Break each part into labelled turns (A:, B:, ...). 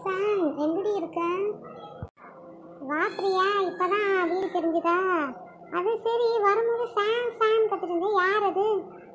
A: Song எங்கடி இருக்க வா பிரியா இப்பதான் வீடு தெரிஞ்சுதா அது சரி வரும்போது சாங் சாங் கத்துட்டு இருந்தே யார் அது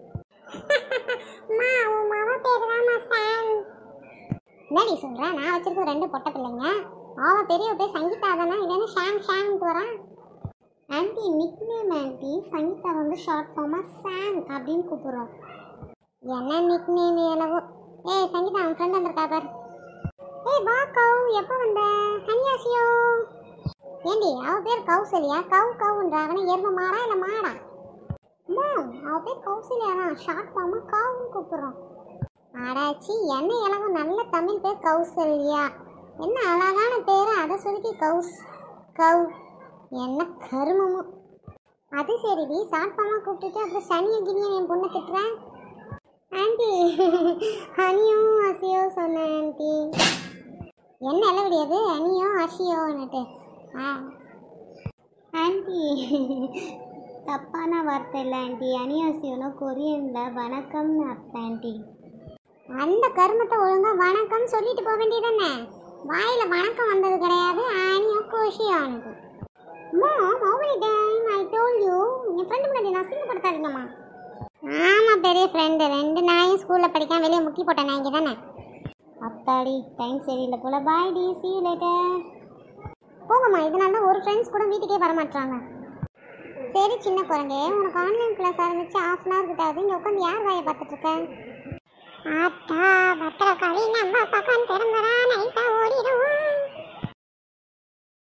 A: அம்மா உன் மாமா பேரு தான் சாங் என்னடி சொல்ற நான் வச்சிருக்க ரெண்டு பொட்ட பிள்ளைங்க அவ பெரிய பேர் சங்கீதா தானே இல்லைன்னா ஷாங் ஷாங்ட்டு வரான் aunty nickname aunty Sangeetha வந்து ஷார்ட் ஃபார்மாக சாங் அப்படின்னு கூப்பிடுறோம் என்ன நிக் நேம் எவ்வளவோ ஏய் சங்கீதா அவன் ஃப்ரெண்ட் வந்திருக்கா பார் ஏய் வா கவ் எப்போ வந்த கன்யாசியோ ஏண்டி அவ பேர் கௌசல்யா கவ் கவுன்றா அவனை எரும மாடா இல்லை மாடா அம்மா அவ பேர் கௌசல்யா தான் ஷார்ட் ஃபார்மாக கவுன்னு கூப்பிடுறோம் ஆடாச்சி என்ன இளவும் நல்ல தமிழ் பேர் கௌசல்யா என்ன அழகான பேர் அதை சொல்லி கௌஸ் கவ் என்ன கருமமோ அது சரிடி சாப்பாமா கூப்பிட்டுட்டு அப்புறம் சனிய கினியன் என் பொண்ணை திட்டுறேன் ஆண்டி ஹனியும் அசியோ சொன்னேன் ஆண்டி என்ன எல்லாம் அது அனியோ அசியோன்னுட்டு ஆ ஆண்டி தப்பான வார்த்தை இல்லை ஆண்டி அனியாசியோனோ கொரியனில் வணக்கம்னு அர்த்தம் ஆண்டி அந்த கருமத்தை ஒழுங்கா வணக்கம் சொல்லிட்டு போக வேண்டியதானே வாயில வணக்கம் வந்தது கிடையாது ஆனியோ கோஷியானது Mom, how many time I told you? என் ஃப்ரெண்டு முன்னாடி நான் அசிங்கப்படுத்தாதீங்கம்மா ஆமாம் பெரிய ஃப்ரெண்டு ரெண்டு நாயும் ஸ்கூலில் படிக்காம வெளியே முக்கி போட்ட நாய்ங்க தானே அத்தாடி டைம் சரியில்லை போல பாய் டி சி லேட்டர் போங்கம்மா இதனால தான் ஒரு ஃப்ரெண்ட்ஸ் கூட வீட்டுக்கே வர மாட்டாங்க சரி சின்ன குழந்தை உனக்கு ஆன்லைன் கிளாஸ் ஆரம்பிச்சு ஆஃப் அன் ஹவர் கிட்ட ஆகுது இங்கே உட்காந்து யார் வாயை பார்த்துட்டு இருக்க ஆத்தா பத்திரக்காளி நம்ம பக்கம் திறந்தரா நைஸா ஓடிடுவோம்